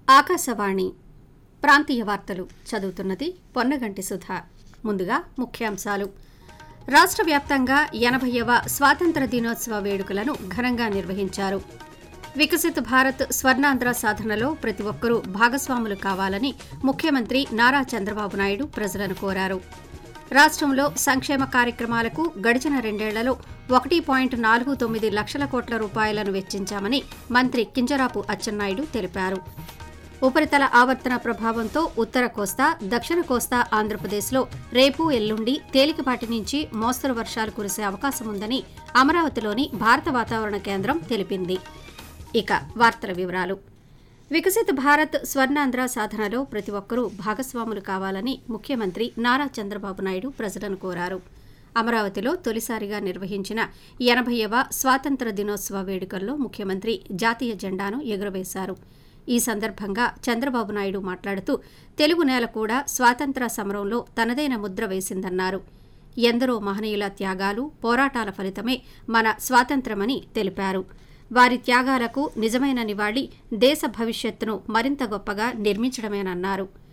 ఆకాశవాణి ప్రాంతీయ వార్తలు చదువుతున్నది పొన్నగంటి సుధా ముందుగా ముఖ్యాంశాలు రాష్ట్ర వ్యాప్తంగా ఎనభైవ స్వాతంత్ర దినోత్సవ వేడుకలను ఘనంగా నిర్వహించారు వికసిత్ భారత్ స్వర్ణాంధ్ర సాధనలో ప్రతి ఒక్కరూ భాగస్వాములు కావాలని ముఖ్యమంత్రి నారా చంద్రబాబు నాయుడు ప్రజలను కోరారు రాష్ట్రంలో సంక్షేమ కార్యక్రమాలకు గడిచిన రెండేళ్లలో ఒకటి పాయింట్ నాలుగు తొమ్మిది లక్షల కోట్ల రూపాయలను వెచ్చించామని మంత్రి కింజరాపు అచ్చెన్నాయుడు తెలిపారు ఉపరితల ఆవర్తన ప్రభావంతో ఉత్తర కోస్తా దక్షిణ కోస్తా ఆంధ్రప్రదేశ్లో రేపు ఎల్లుండి తేలికపాటి నుంచి మోస్తరు వర్షాలు కురిసే అవకాశం ఉందని అమరావతిలోని భారత వాతావరణ కేంద్రం తెలిపింది ఇక వార్తల వివరాలు వికసిత్ భారత్ స్వర్ణాంధ్ర సాధనలో ప్రతి ఒక్కరూ భాగస్వాములు కావాలని ముఖ్యమంత్రి నారా చంద్రబాబు నాయుడు ప్రజలను కోరారు అమరావతిలో తొలిసారిగా నిర్వహించిన ఎనభైవ స్వాతంత్ర దినోత్సవ వేడుకల్లో ముఖ్యమంత్రి జాతీయ జెండాను ఎగురవేశారు ఈ సందర్భంగా చంద్రబాబు నాయుడు మాట్లాడుతూ తెలుగు నేల కూడా స్వాతంత్ర సమరంలో తనదైన ముద్ర వేసిందన్నారు ఎందరో మహనీయుల త్యాగాలు పోరాటాల ఫలితమే మన స్వాతంత్రమని తెలిపారు వారి త్యాగాలకు నిజమైన నివాళి దేశ భవిష్యత్తును మరింత గొప్పగా నిర్మించడమేనన్నారు